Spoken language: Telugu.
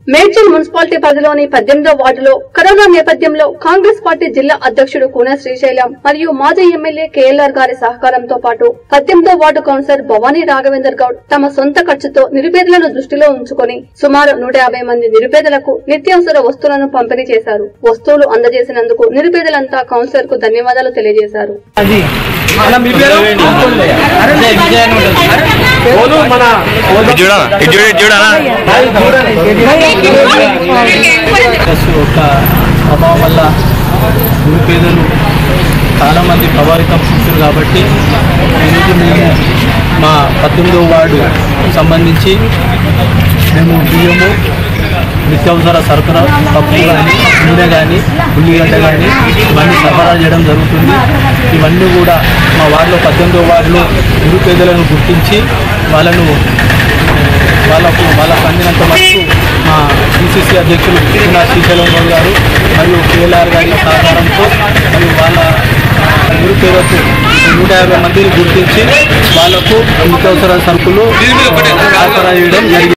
మేడ్చల్ మున్సిపాలిటీ పరిధిలోని పద్దెనిమిదో వార్డులో కరోనా నేపథ్యంలో కాంగ్రెస్ పార్టీ జిల్లా అధ్యక్షుడు కూన శ్రీశైలం మరియు మాజీ ఎమ్మెల్యే కేఎల్ఆర్ గారి సహకారంతో పాటు పద్దెనిమిదో వార్డు కౌన్సిలర్ భవానీ రాఘవేందర్ గౌడ్ తమ సొంత ఖర్చుతో నిరుపేదలను దృష్టిలో ఉంచుకొని సుమారు నూట యాభై మంది నిరుపేదలకు నిత్యావసర వస్తువులను పంపిణీ చేశారు వస్తువులు అందజేసినందుకు నిరుపేదలంతా కౌన్సిలర్ కు ధన్యవాదాలు తెలియజేశారు అది మన మీ పేరు ఓను మన ఇది చూడాలా ఇది చూడ ఇది చూడాలా ప్లస్ ఒక ప్రభావం వల్ల నిరుపేదలు చాలామంది ప్రభావితం చూశారు కాబట్టి ఈరోజు మేము మా పద్దెనిమిదవ వార్డు సంబంధించి మేము బియ్యము నిత్యావసర సరఫరా పప్పు కానీ నూనె కానీ ఉల్లిగడ్డ కానీ ఇవన్నీ సరఫరా చేయడం జరుగుతుంది ఇవన్నీ కూడా మా వార్డులో పద్దెనిమిదవ వార్డులో నిరుపేదలను గుర్తించి వాళ్ళను వాళ్ళకు వాళ్ళకు అందినంత మటుకు మా బీసీసీ అధ్యక్షులు కృష్ణ శ్రీశైలం గౌడ్ గారు మరియు కేఎల్ఆర్ గారి సహకారంతో మరియు వాళ్ళ నిరుపేదకు నూట యాభై మందిని గుర్తించి వాళ్లకు నిత్యావసర సరుకులు సరఫరా చేయడం జరిగింది